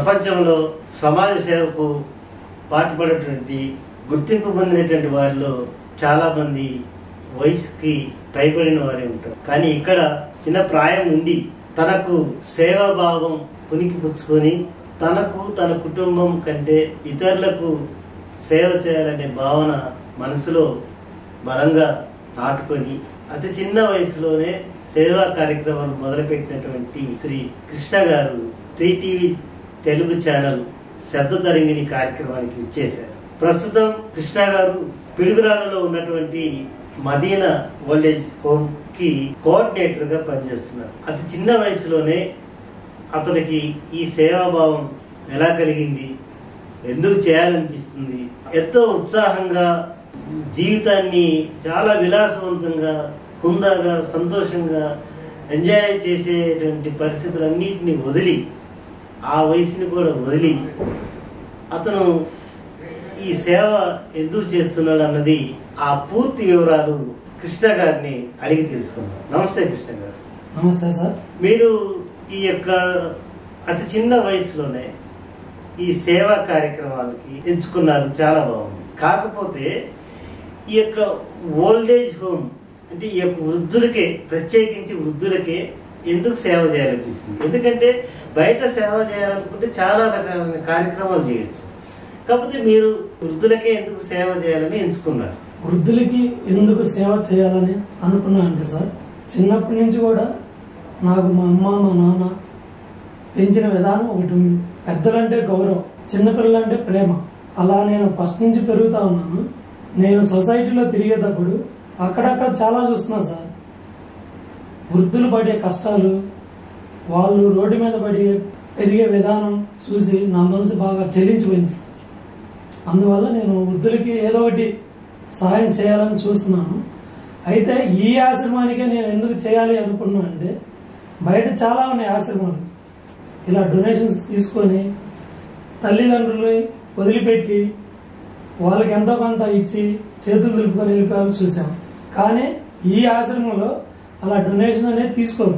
ప్రపంచంలో సమాజ సేవకు పాటుపడేటువంటి గుర్తింపు పొందినటువంటి వారిలో చాలా మంది వయసుకి పైబడిన వారే ఉంటారు కానీ ఇక్కడ చిన్న ప్రాయం ఉండి తనకు సేవాభావం పునికి పుచ్చుకొని తనకు తన కుటుంబం కంటే ఇతరులకు సేవ చేయాలనే భావన మనసులో బలంగా నాటుకొని అతి చిన్న వయసులోనే సేవా కార్యక్రమాలు మొదలుపెట్టినటువంటి శ్రీ కృష్ణ గారు త్రీ టీవీ తెలుగు ఛానల్ శబ్ద తరంగిణి కార్యక్రమానికి ఇచ్చేశారు ప్రస్తుతం కృష్ణ గారు పిడుగురాలలో ఉన్నటువంటి మదీనా ఓల్డేజ్ హోమ్ కి కోఆర్డినేటర్ గా పనిచేస్తున్నారు అతి చిన్న వయసులోనే అతనికి ఈ సేవాభావం ఎలా కలిగింది ఎందుకు చేయాలనిపిస్తుంది ఎంతో ఉత్సాహంగా జీవితాన్ని చాలా విలాసవంతంగా హుందాగా సంతోషంగా ఎంజాయ్ చేసేటువంటి పరిస్థితులన్నింటినీ వదిలి ఆ వయసుని కూడా వదిలి అతను ఈ సేవ ఎందుకు చేస్తున్నాడు అన్నది ఆ పూర్తి వివరాలు కృష్ణ గారిని అడిగి తెలుసుకుందాం నమస్తే కృష్ణ గారు నమస్తే సార్ మీరు ఈ యొక్క అతి చిన్న వయసులోనే ఈ సేవా కార్యక్రమాలకి ఎంచుకున్నారు చాలా బాగుంది కాకపోతే ఈ యొక్క ఓల్డేజ్ హోమ్ అంటే ఈ యొక్క వృద్ధులకే ప్రత్యేకించి వృద్ధులకే ఎందుకు సేవ చేయాలనిపిస్తుంది ఎందుకంటే బయట సేవ చేయాలనుకుంటే చాలా రకాలైన కార్యక్రమాలు చేయొచ్చు కాకపోతే మీరు వృద్ధులకే ఎందుకు సేవ చేయాలని ఎంచుకున్నారు వృద్ధులకి ఎందుకు సేవ చేయాలని అనుకున్నా అంటే సార్ చిన్నప్పటి నుంచి కూడా నాకు మా అమ్మ మా నాన్న పెంచిన విధానం ఒకటి ఉంది పెద్దలంటే గౌరవం చిన్నపిల్లలంటే ప్రేమ అలా నేను ఫస్ట్ నుంచి పెరుగుతా ఉన్నాను నేను సొసైటీలో తిరిగేటప్పుడు అక్కడక్కడ చాలా చూస్తున్నా సార్ వృద్ధులు పడే కష్టాలు వాళ్ళు రోడ్డు మీద పడి పెరిగే విధానం చూసి నా మనసు బాగా చెల్లించిపోయింది సార్ అందువల్ల నేను వృద్ధులకి ఏదో ఒకటి సహాయం చేయాలని చూస్తున్నాను అయితే ఈ ఆశ్రమానికే నేను ఎందుకు చేయాలి అనుకున్నా అంటే బయట చాలా ఉన్నాయి ఆశ్రమాలు ఇలా డొనేషన్స్ తీసుకొని తల్లిదండ్రులు వదిలిపెట్టి వాళ్ళకి ఎంతో కొంత ఇచ్చి చేతులు దులుపుకొని వెళ్ళిపోయాలని చూసాం కానీ ఈ ఆశ్రమంలో అలా డొనేషన్ అనేది తీసుకోరు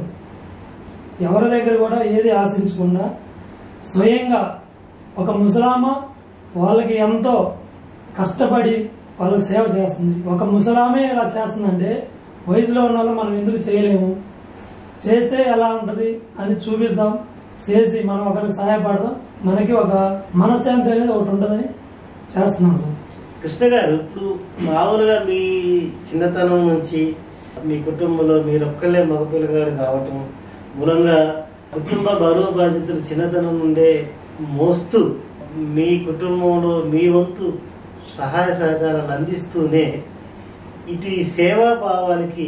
ఎవరి దగ్గర కూడా ఏది ఆశించకుండా స్వయంగా ఒక ముసలామ వాళ్ళకి ఎంతో కష్టపడి వాళ్ళకి సేవ చేస్తుంది ఒక ముసలామే ఇలా చేస్తుందంటే వయసులో ఉన్న వాళ్ళు మనం ఎందుకు చేయలేము చేస్తే ఎలా ఉంటది అని చూపిద్దాం చేసి మనం ఒకరికి సహాయపడదాం మనకి ఒక మనశ్శాంతి అనేది ఒకటి ఉంటుందని చేస్తున్నాం సార్ కృష్ణ గారు ఇప్పుడు మామూలుగా మీ చిన్నతనం నుంచి మీ కుటుంబంలో మీరు ఒక్కళ్ళే మగపిల్లగాడు కావటం మూలంగా కుటుంబ బరువు బాధ్యతలు చిన్నతనం నుండే మోస్తూ మీ కుటుంబంలో మీ వంతు సహాయ సహకారాలు అందిస్తూనే ఇటు ఈ సేవా భావాలకి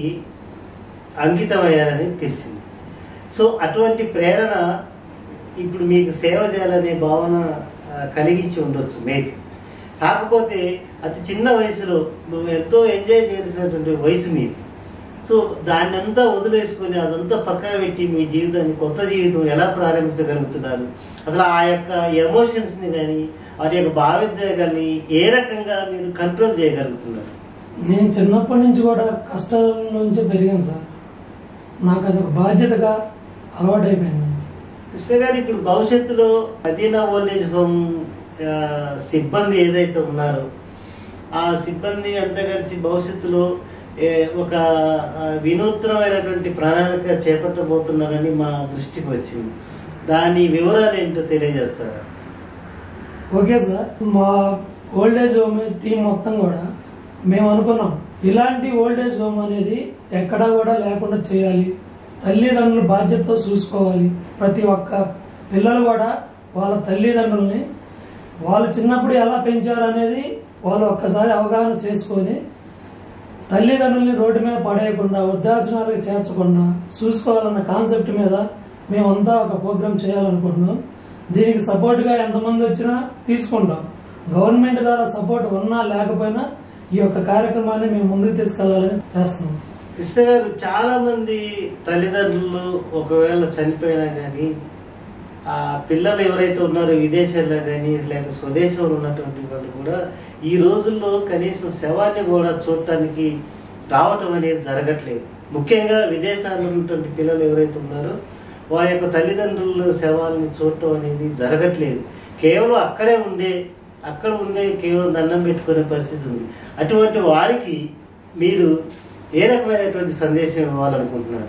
అంకితమయ్యారని తెలిసింది సో అటువంటి ప్రేరణ ఇప్పుడు మీకు సేవ చేయాలనే భావన ఆ, కలిగించి ఉండొచ్చు మేబీ కాకపోతే అతి చిన్న వయసులో నువ్వు ఎంతో ఎంజాయ్ చేసినటువంటి వయసు మీది సో దాన్ని అంతా వదిలేసుకొని అదంతా పక్కన పెట్టి మీ జీవితాన్ని కొత్త జీవితం ఎలా ప్రారంభించగలుగుతున్నారు అసలు ఆ యొక్క ఎమోషన్స్ని కానీ వాటి యొక్క భావోద్వేగాల్ని ఏ రకంగా మీరు కంట్రోల్ చేయగలుగుతున్నారు నేను చిన్నప్పటి నుంచి కూడా కష్టాల నుంచి పెరిగాను సార్ నాకు అది ఒక బాధ్యతగా అలవాటైపోయింది కృష్ణ గారు ఇప్పుడు భవిష్యత్తులో మదీనా ఓల్డేజ్ హోమ్ ఆ, సిబ్బంది ఏదైతే ఉన్నారో ఆ సిబ్బంది అంతా కలిసి భవిష్యత్తులో ఏ, ఒక ఆ, వినూత్నమైనటువంటి ప్రణాళిక చేపట్టబోతున్నారని మా దృష్టికి వచ్చింది దాని వివరాలు ఏంటో తెలియజేస్తారా ఓకే సార్ మా ఓల్డేజ్ హోమ్ టీం మొత్తం కూడా మేము అనుకున్నాం ఇలాంటి ఓల్డేజ్ హోమ్ అనేది ఎక్కడా కూడా లేకుండా చేయాలి తల్లిదండ్రుల బాధ్యతతో చూసుకోవాలి ప్రతి ఒక్క పిల్లలు కూడా వాళ్ళ తల్లిదండ్రుల్ని వాళ్ళు చిన్నప్పుడు ఎలా పెంచారు అనేది వాళ్ళు ఒక్కసారి అవగాహన చేసుకొని తల్లిదండ్రుల్ని రోడ్డు మీద పడేయకుండా వృద్ధాశ్రమాలకు చేర్చకుండా చూసుకోవాలన్న కాన్సెప్ట్ మీద మేమంతా ఒక ప్రోగ్రామ్ చేయాలనుకుంటున్నాం దీనికి సపోర్ట్ గా ఎంతమంది వచ్చినా తీసుకుంటాం గవర్నమెంట్ ద్వారా సపోర్ట్ ఉన్నా లేకపోయినా ఈ యొక్క కార్యక్రమాన్ని మేము ముందుకు తీసుకెళ్లాలని చేస్తున్నాం కృష్ణ గారు చాలా మంది తల్లిదండ్రులు ఒకవేళ చనిపోయినా కానీ ఆ పిల్లలు ఎవరైతే ఉన్నారో విదేశాల్లో కానీ లేదా స్వదేశంలో ఉన్నటువంటి వాళ్ళు కూడా ఈ రోజుల్లో కనీసం శవాన్ని కూడా చూడటానికి రావటం అనేది జరగట్లేదు ముఖ్యంగా విదేశాల్లో ఉన్నటువంటి పిల్లలు ఎవరైతే ఉన్నారో వారి యొక్క తల్లిదండ్రుల శవాలని చూడటం అనేది జరగట్లేదు కేవలం అక్కడే ఉండే అక్కడ ఉండే కేవలం దండం పెట్టుకునే పరిస్థితి ఉంది అటువంటి వారికి మీరు ఏ రకమైనటువంటి సందేశం ఇవ్వాలనుకుంటున్నారు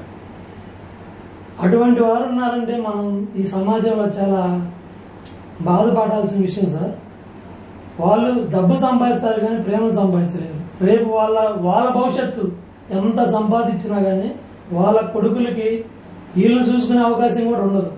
అటువంటి వారు ఉన్నారంటే మనం ఈ సమాజంలో చాలా బాధపడాల్సిన విషయం సార్ వాళ్ళు డబ్బు సంపాదిస్తారు కానీ ప్రేమను సంపాదించలేరు రేపు వాళ్ళ వాళ్ళ భవిష్యత్తు ఎంత సంపాదించినా కానీ వాళ్ళ కొడుకులకి వీళ్ళు చూసుకునే అవకాశం కూడా ఉండదు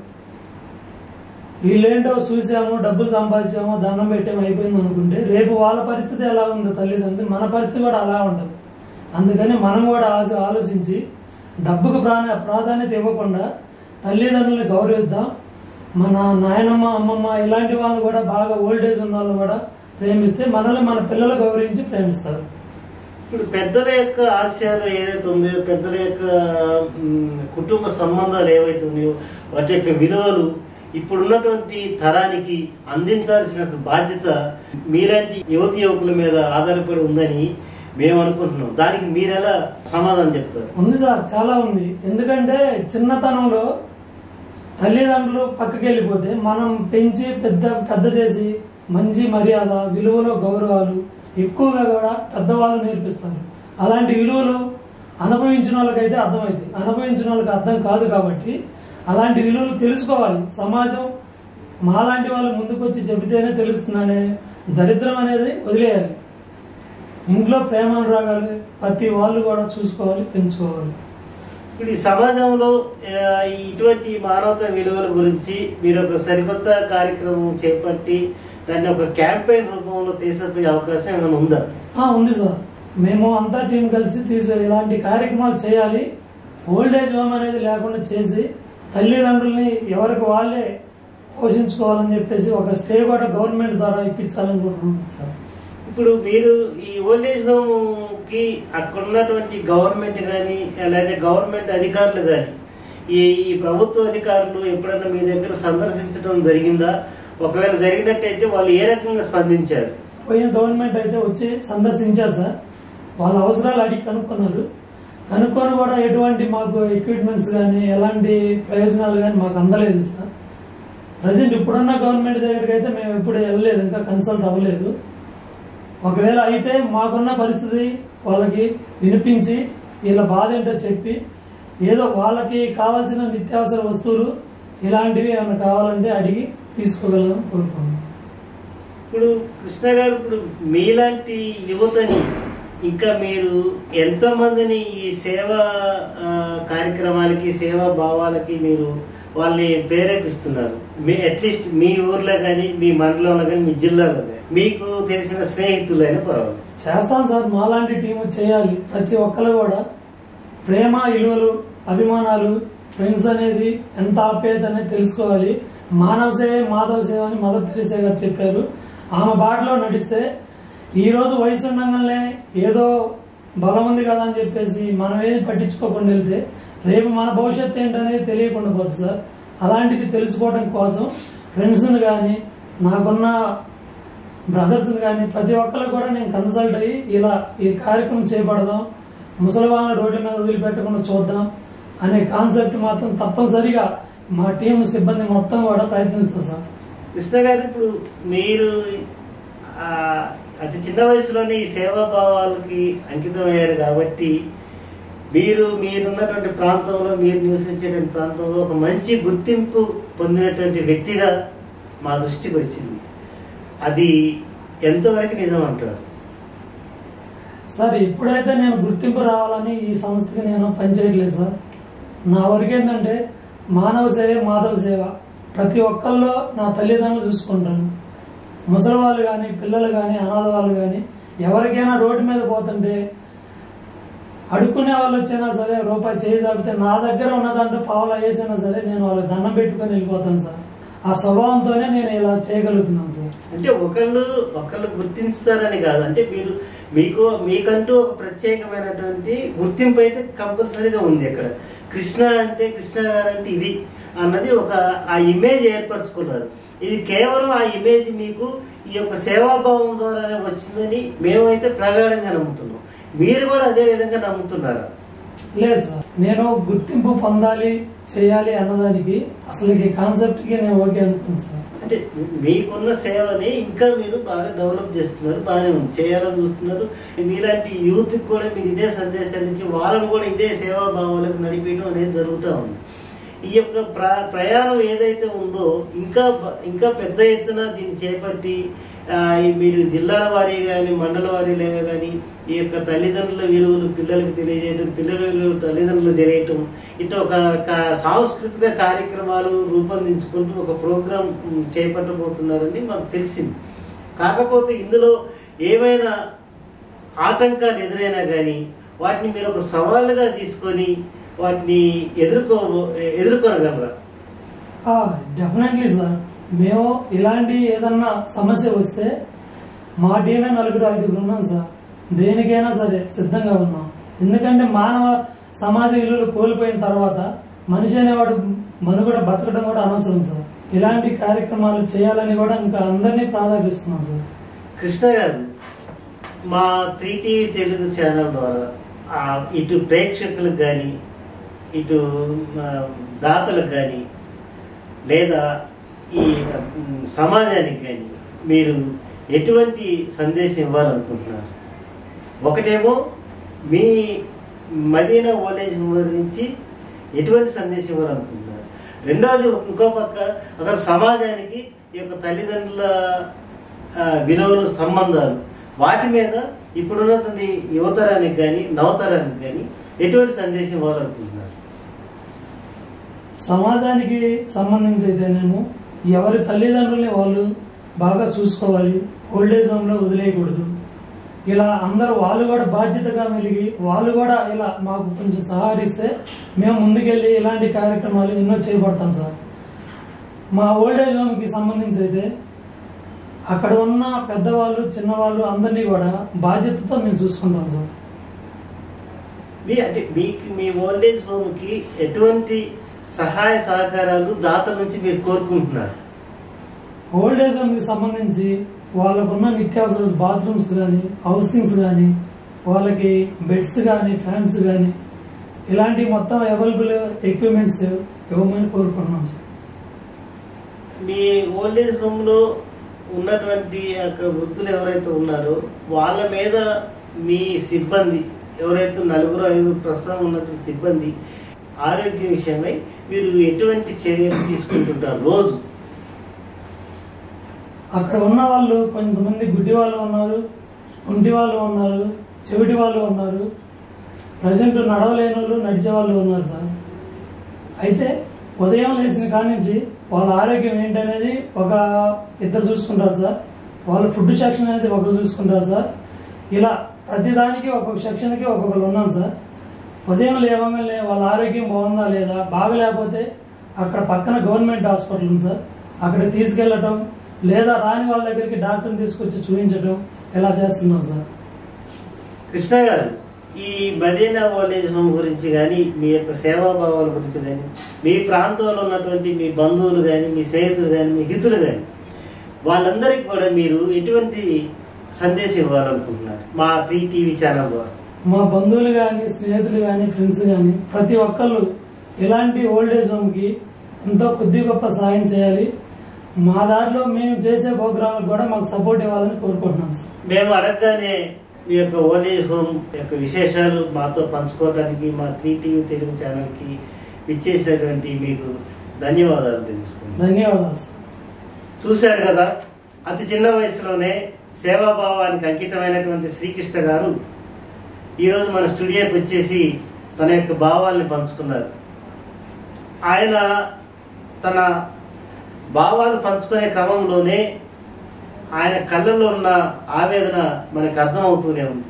వీళ్ళేంటో చూసాము డబ్బులు సంపాదించాము దండం పెట్టాము అయిపోయింది అనుకుంటే రేపు వాళ్ళ పరిస్థితి ఎలా ఉందో తల్లిదండ్రులు మన పరిస్థితి కూడా అలా ఉండదు అందుకని మనం కూడా ఆశ ఆలోచించి డబ్బుకు ప్రాణ ప్రాధాన్యత ఇవ్వకుండా తల్లిదండ్రులని గౌరవిద్దాం మన నాయనమ్మ అమ్మమ్మ ఇలాంటి వాళ్ళు కూడా బాగా ఓల్డేజ్ ఉన్న వాళ్ళు కూడా ప్రేమిస్తే మనల్ని మన పిల్లలు గౌరవించి ప్రేమిస్తారు ఇప్పుడు పెద్దల యొక్క ఆశయాలు ఏదైతే ఉందో పెద్దల యొక్క మ్, కుటుంబ సంబంధాలు ఏవైతే ఉన్నాయో వాటి యొక్క విలువలు ఇప్పుడున్నటువంటి తరానికి అందించాల్సిన బాధ్యత మీలాంటి యువతి యువకుల మీద ఆధారపడి ఉందని మేము అనుకుంటున్నాం దానికి మీరెలా సమాధానం చెప్తారు ఉంది సార్ చాలా ఉంది ఎందుకంటే చిన్నతనంలో తల్లిదండ్రులు పక్కకి వెళ్ళిపోతే మనం పెంచి పెద్ద పెద్ద చేసి మంచి మర్యాద విలువలు గౌరవాలు ఎక్కువగా కూడా పెద్దవాళ్ళు నేర్పిస్తారు అలాంటి విలువలు అనుభవించిన వాళ్ళకైతే అర్థమవుతాయి అనుభవించిన వాళ్ళకి అర్థం కాదు కాబట్టి అలాంటి విలువలు తెలుసుకోవాలి సమాజం మాలాంటి వాళ్ళు ముందుకొచ్చి చెబితేనే తెలుస్తుందనే దరిద్రం అనేది వదిలేయాలి ఇంట్లో ప్రేమానురాగాలు ప్రతి వాళ్ళు కూడా చూసుకోవాలి పెంచుకోవాలి ఇప్పుడు ఈ సమాజంలో ఆ, ఇటువంటి మానవతా విలువల గురించి మీరు ఒక సరికొత్త కార్యక్రమం చేపట్టి దాన్ని ఒక క్యాంపెయిన్ రూపంలో తీసుకుపోయే అవకాశం ఏమైనా ఉందా ఆ, ఉంది సార్ మేము అంతా టీం కలిసి తీసు ఇలాంటి కార్యక్రమాలు చేయాలి ఓల్డ్ ఏజ్ హోమ్ అనేది లేకుండా చేసి తల్లిదండ్రుల్ని ఎవరికి వాళ్ళే పోషించుకోవాలని చెప్పేసి ఒక స్టే కూడా గవర్నమెంట్ ద్వారా ఇప్పించాలని కోరుకుంటున్నాం సార్ ఇప్పుడు మీరు ఈ ఓల్డేజ్ హోమ్ కి అక్కడ ఉన్నటువంటి గవర్నమెంట్ కానీ లేదా గవర్నమెంట్ అధికారులు కానీ ఈ ఈ ప్రభుత్వ అధికారులు ఎప్పుడైనా మీ దగ్గర సందర్శించడం జరిగిందా ఒకవేళ జరిగినట్టయితే వాళ్ళు ఏ రకంగా స్పందించారు పోయిన గవర్నమెంట్ అయితే వచ్చి సందర్శించారు సార్ వాళ్ళ అవసరాలు అడిగి కనుక్కున్నారు కనుక్కొని కూడా ఎటువంటి మాకు ఎక్విప్మెంట్స్ కానీ ఎలాంటి ప్రయోజనాలు కానీ మాకు అందలేదు సార్ ప్రజెంట్ ఇప్పుడున్న గవర్నమెంట్ దగ్గరికి అయితే మేము ఎప్పుడు వెళ్ళలేదు ఇంకా కన్సల్ట్ అవ్వలేదు ఒకవేళ అయితే మాకున్న పరిస్థితి వాళ్ళకి వినిపించి వీళ్ళ బాధ ఏంటో చెప్పి ఏదో వాళ్ళకి కావాల్సిన నిత్యావసర వస్తువులు ఇలాంటివి ఏమైనా కావాలంటే అడిగి తీసుకోగలను కోరుకున్నాను ఇప్పుడు కృష్ణ గారు ఇప్పుడు మీలాంటి యువతని ఇంకా మీరు ఎంతమందిని ఈ సేవా ఆ, కార్యక్రమాలకి సేవా భావాలకి మీరు వాళ్ళని ప్రేరేపిస్తున్నారు మీ అట్లీస్ట్ మీ ఊర్లో కానీ మీ మండలంలో కానీ మీ జిల్లాలో కానీ మీకు తెలిసిన స్నేహితులైన పర్వాలేదు చేస్తాం సార్ మాలాంటి టీము చేయాలి ప్రతి ఒక్కరు కూడా ప్రేమ విలువలు అభిమానాలు ఫ్రెండ్స్ అనేది ఎంత ఆప్యాయత అనేది తెలుసుకోవాలి మానవ సేవ మాధవ సేవ అని మదర్ తెరిసే గారు చెప్పారు ఆమె బాటలో నడిస్తే ఈ రోజు వయసు ఉండగానే ఏదో బలం ఉంది కదా అని చెప్పేసి మనం ఏది పట్టించుకోకుండా వెళ్తే రేపు మన భవిష్యత్తు ఏంటనేది తెలియకుండా పోతుంది సార్ అలాంటిది తెలుసుకోవడం కోసం ఫ్రెండ్స్ని కానీ నాకున్న బ్రదర్స్ కానీ ప్రతి ఒక్కరు కూడా నేను కన్సల్ట్ అయ్యి ఇలా ఈ కార్యక్రమం చేపడదాం ముసలి వాళ్ళని రోడ్ల మీద వదిలిపెట్టకుండా చూద్దాం అనే కాన్సెప్ట్ మాత్రం తప్పనిసరిగా మా టీం సిబ్బంది మొత్తం కూడా ప్రయత్నిస్తాం సార్ కృష్ణ గారు ఇప్పుడు మీరు ఆ, అతి చిన్న వయసులోనే ఈ సేవా భావాలకి అంకితమయ్యారు కాబట్టి మీరు మీరున్నటువంటి ప్రాంతంలో మీరు నివసించేటువంటి ప్రాంతంలో ఒక మంచి గుర్తింపు పొందినటువంటి వ్యక్తిగా మా దృష్టికి వచ్చింది అది ఎంతవరకు నిజం అంటారు సార్ ఎప్పుడైతే నేను గుర్తింపు రావాలని ఈ సంస్థకి నేను పనిచేయట్లేదు సార్ నా వరకు ఏంటంటే మానవ సేవ మాధవ సేవ ప్రతి ఒక్కళ్ళు నా తల్లిదండ్రులు చూసుకుంటాను ముసలి వాళ్ళు కానీ పిల్లలు కానీ అనాథ వాళ్ళు కానీ ఎవరికైనా రోడ్డు మీద పోతుంటే అడుక్కునే వాళ్ళు వచ్చినా సరే రూపాయి చేయి చాపితే నా దగ్గర ఉన్నదంటే పావులా వేసినా సరే నేను వాళ్ళకి దండం పెట్టుకొని వెళ్ళిపోతాను సార్ ఆ స్వభావంతోనే నేను ఇలా చేయగలుగుతున్నాను సార్ అంటే ఒకళ్ళు ఒకళ్ళు గుర్తించుతారని కాదు అంటే మీరు మీకు మీకంటూ ఒక ప్రత్యేకమైనటువంటి గుర్తింపు అయితే కంపల్సరీగా ఉంది ఇక్కడ కృష్ణ అంటే కృష్ణ గారు అంటే ఇది అన్నది ఒక ఆ ఇమేజ్ ఏర్పరచుకున్నారు ఇది కేవలం ఆ ఇమేజ్ మీకు ఈ యొక్క సేవాభావం ద్వారానే వచ్చిందని మేమైతే ప్రగాఢంగా నమ్ముతున్నాం మీరు కూడా అదే విధంగా నమ్ముతున్నారా లేదు సార్ నేను గుర్తింపు పొందాలి చేయాలి అన్నదానికి అసలు ఈ కాన్సెప్ట్ కి నేను ఓకే అనుకున్నాను సార్ అంటే మీకున్న సేవని ఇంకా మీరు బాగా డెవలప్ చేస్తున్నారు బాగానే ఉంది చేయాలని చూస్తున్నారు మీలాంటి యూత్ కూడా మీరు ఇదే సందేశాలు ఇచ్చి వాళ్ళని కూడా ఇదే సేవా భావాలకు నడిపించడం అనేది జరుగుతూ ఉంది ఈ యొక్క ప్ర ప్రయాణం ఏదైతే ఉందో ఇంకా బ- ఇంకా పెద్ద ఎత్తున దీన్ని చేపట్టి ఆ, ఈ మీరు జిల్లాల వారీ కానీ మండల వారీలుగా కానీ ఈ యొక్క తల్లిదండ్రుల విలువలు పిల్లలకు తెలియజేయడం పిల్లల విలువలు తల్లిదండ్రులు తెలియటం ఇట్లా ఒక క- సాంస్కృతిక కార్యక్రమాలు రూపొందించుకుంటూ ఒక ప్రోగ్రాం మ్, చేపట్టబోతున్నారని మాకు తెలిసింది కాకపోతే ఇందులో ఏమైనా ఆటంకాలు ఎదురైనా కానీ వాటిని మీరు ఒక సవాళ్ళుగా తీసుకొని వాటిని ఎదుర్కో ఎదుర్కొనగలరా డెఫినెట్లీ సార్ మేము ఇలాంటి ఏదన్నా సమస్య వస్తే మా టీమే నలుగురు ఐదుగురు ఉన్నాం సార్ దేనికైనా సరే సిద్ధంగా ఉన్నాం ఎందుకంటే మానవ సమాజ విలువలు కోల్పోయిన తర్వాత మనిషి అనేవాడు మనుగడ బతకడం కూడా అనవసరం సార్ ఇలాంటి కార్యక్రమాలు చేయాలని కూడా ఇంకా అందరినీ ప్రాధాన్యస్తున్నాం సార్ కృష్ణ గారు మా త్రీ టీవీ తెలుగు ఛానల్ ద్వారా ఆ, ఇటు ప్రేక్షకులకు కానీ ఇటు ఆ, దాతలకు కానీ లేదా ఈ ఉమ్, సమాజానికి కానీ మీరు ఎటువంటి సందేశం ఇవ్వాలనుకుంటున్నారు ఒకటేమో మీ మదీనా ఓల్డేజ్ హోమ్ గురించి ఎటువంటి సందేశం ఇవ్వాలనుకుంటున్నారు రెండవది ఇంకో పక్క అసలు సమాజానికి ఈ యొక్క తల్లిదండ్రుల ఆ, విలువలు సంబంధాలు వాటి మీద ఇప్పుడున్నటువంటి యువతరానికి కానీ నవతరానికి కానీ ఎటువంటి సందేశం ఇవ్వాలనుకుంటున్నారు సమాజానికి సంబంధించి అయితేనేమో ఎవరి తల్లిదండ్రుల్ని వాళ్ళు బాగా చూసుకోవాలి ఓల్డేజ్ హోమ్ లో వదిలేయకూడదు ఇలా అందరూ వాళ్ళు కూడా బాధ్యతగా మెలిగి వాళ్ళు కూడా ఇలా మాకు కొంచెం సహకరిస్తే మేము ముందుకెళ్ళి ఇలాంటి కార్యక్రమాలు ఎన్నో చేపడతాం సార్ మా ఓల్డేజ్ హోమ్ కి సంబంధించి అయితే అక్కడ ఉన్న పెద్దవాళ్ళు చిన్నవాళ్ళు అందరినీ కూడా బాధ్యతతో మేము చూసుకుంటాం సార్ మీ అంటే మీకు మీ ఓల్డేజ్ హోమ్కి ఎటువంటి సహాయ సహకారాలు దాతల నుంచి మీరు కోరుకుంటున్నారు ఓల్డ్ ఏజ్ హోమ్ కి సంబంధించి వాళ్ళకున్న నిత్యావసర బాత్రూమ్స్ కానీ హౌసింగ్స్ కానీ వాళ్ళకి బెడ్స్ కానీ ఫ్యాన్స్ కానీ ఇలాంటి మొత్తం అవైలబుల్ ఎక్విప్మెంట్స్ ఇవ్వమని కోరుకుంటున్నాం సార్ మీ ఓల్డేజ్ హోమ్లో ఉన్నటువంటి అక్కడ వృద్ధులు ఎవరైతే ఉన్నారో వాళ్ళ మీద మీ సిబ్బంది ఎవరైతే నలుగురు ఐదుగురు ప్రస్తుతం ఉన్నటువంటి సిబ్బంది ఆరోగ్య విషయమై మీరు ఎటువంటి చర్యలు తీసుకుంటుంటారు రోజు అక్కడ ఉన్న వాళ్ళు కొంతమంది గుడ్డి వాళ్ళు ఉన్నారు కుంటి వాళ్ళు ఉన్నారు చెవిటి వాళ్ళు ఉన్నారు ప్రజెంట్ నడవలేని వాళ్ళు నడిచే వాళ్ళు ఉన్నారు సార్ అయితే ఉదయం లేచిన కాడి నుంచి వాళ్ళ ఆరోగ్యం ఏంటనేది ఒక ఇద్దరు చూసుకుంటారు సార్ వాళ్ళ ఫుడ్ సెక్షన్ అనేది ఒకరు చూసుకుంటారు సార్ ఇలా ప్రతిదానికి ఒక్కొక్క సెక్షన్కి ఒక్కొక్కరు ఉన్నాం సార్ ఉదయం లేవగానే వాళ్ళ ఆరోగ్యం బాగుందా లేదా బాగలేకపోతే అక్కడ పక్కన గవర్నమెంట్ హాస్పిటల్ ఉంది సార్ అక్కడ తీసుకెళ్ళటం లేదా రాని వాళ్ళ దగ్గరికి డాక్టర్ని తీసుకొచ్చి చూపించటం ఇలా చేస్తున్నాం సార్ కృష్ణ గారు ఈ మదీనా ఓల్డేజ్ హోమ్ గురించి కానీ మీ యొక్క సేవాభావాల గురించి కానీ మీ ప్రాంతంలో ఉన్నటువంటి మీ బంధువులు కానీ మీ స్నేహితులు కానీ మీ హితులు కానీ వాళ్ళందరికీ కూడా మీరు ఎటువంటి సందేశం ఇవ్వాలనుకుంటున్నారు మా త్రీ టీవీ ఛానల్ ద్వారా మా బంధువులు కానీ స్నేహితులు కానీ ఫ్రెండ్స్ కానీ ప్రతి ఒక్కళ్ళు ఇలాంటి ఓల్డ్ ఏజ్ హోమ్కి ఎంతో కొద్ది గొప్ప సాయం చేయాలి మా దారిలో మేము చేసే ప్రోగ్రాంలకు కూడా మాకు సపోర్ట్ ఇవ్వాలని కోరుకుంటున్నాం సార్ మేము అడగగానే మీ యొక్క ఓల్డేజ్ హోమ్ యొక్క విశేషాలు మాతో పంచుకోవడానికి మా త్రీ టీవీ తెలుగు ఛానల్కి ఇచ్చేసినటువంటి మీకు ధన్యవాదాలు తెలుసుకున్నాను ధన్యవాదాలు సార్ చూశారు కదా అతి చిన్న వయసులోనే సేవాభావానికి అంకితమైనటువంటి శ్రీకృష్ణ గారు ఈరోజు మన స్టూడియోకి వచ్చేసి తన యొక్క భావాల్ని పంచుకున్నారు ఆయన తన భావాలు పంచుకునే క్రమంలోనే ఆయన కళ్ళల్లో ఉన్న ఆవేదన మనకు అర్థమవుతూనే ఉంది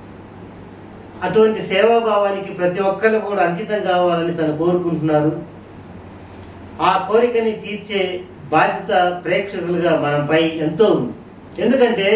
అటువంటి సేవాభావానికి ప్రతి ఒక్కరు కూడా అంకితం కావాలని తను కోరుకుంటున్నారు ఆ కోరికని తీర్చే బాధ్యత ప్రేక్షకులుగా మనపై ఎంతో ఉంది ఎందుకంటే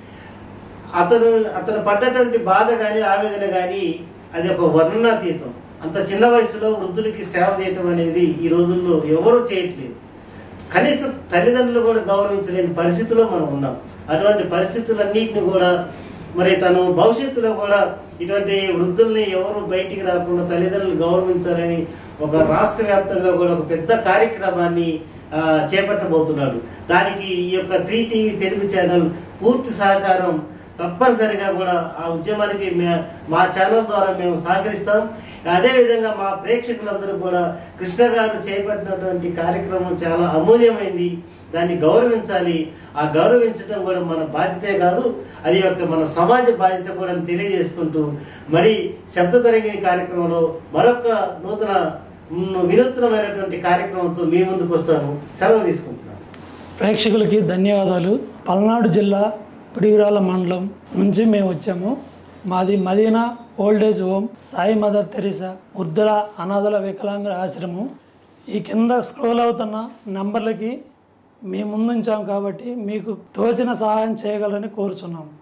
అతను అతను పడ్డటువంటి బాధ కానీ ఆవేదన కానీ అది ఒక వర్ణనాతీతం అంత చిన్న వయసులో వృద్ధులకి సేవ చేయటం అనేది ఈ రోజుల్లో ఎవరూ చేయట్లేదు కనీసం తల్లిదండ్రులు కూడా గౌరవించలేని పరిస్థితిలో మనం ఉన్నాం అటువంటి పరిస్థితులన్నింటిని కూడా మరి తను భవిష్యత్తులో కూడా ఇటువంటి వృద్ధుల్ని ఎవరు బయటికి రాకుండా తల్లిదండ్రులు గౌరవించాలని ఒక రాష్ట్ర వ్యాప్తంగా కూడా ఒక పెద్ద కార్యక్రమాన్ని ఆ, చేపట్టబోతున్నాడు దానికి ఈ యొక్క త్రీ టీవీ తెలుగు ఛానల్ పూర్తి సహకారం తప్పనిసరిగా కూడా ఆ ఉద్యమానికి మే- మా ఛానల్ ద్వారా మేము సహకరిస్తాం అదేవిధంగా మా ప్రేక్షకులందరూ కూడా కృష్ణ గారు చేపట్టినటువంటి కార్యక్రమం చాలా అమూల్యమైంది దాన్ని గౌరవించాలి ఆ గౌరవించడం కూడా మన బాధ్యతే కాదు అది యొక్క మన సమాజ బాధ్యత కూడా అని తెలియజేసుకుంటూ మరి శబ్ద తరంగిణి కార్యక్రమంలో మరొక నూతన మ్, వినూత్నమైనటువంటి కార్యక్రమంతో మీ ముందుకు వస్తాను సెలవు తీసుకుంటున్నాను ప్రేక్షకులకి ధన్యవాదాలు పల్నాడు జిల్లా పిడిగిరాల మండలం నుంచి మేము వచ్చాము మాది Madina old age home Sai Mother Teresa వృద్ధుల అనాథల వికలాంగుల ఆశ్రమం ఈ కింద స్క్రోల్ అవుతున్న నంబర్లకి మేము ముందుంచాం కాబట్టి మీకు తోచిన సహాయం చేయగలని కోరుచున్నాము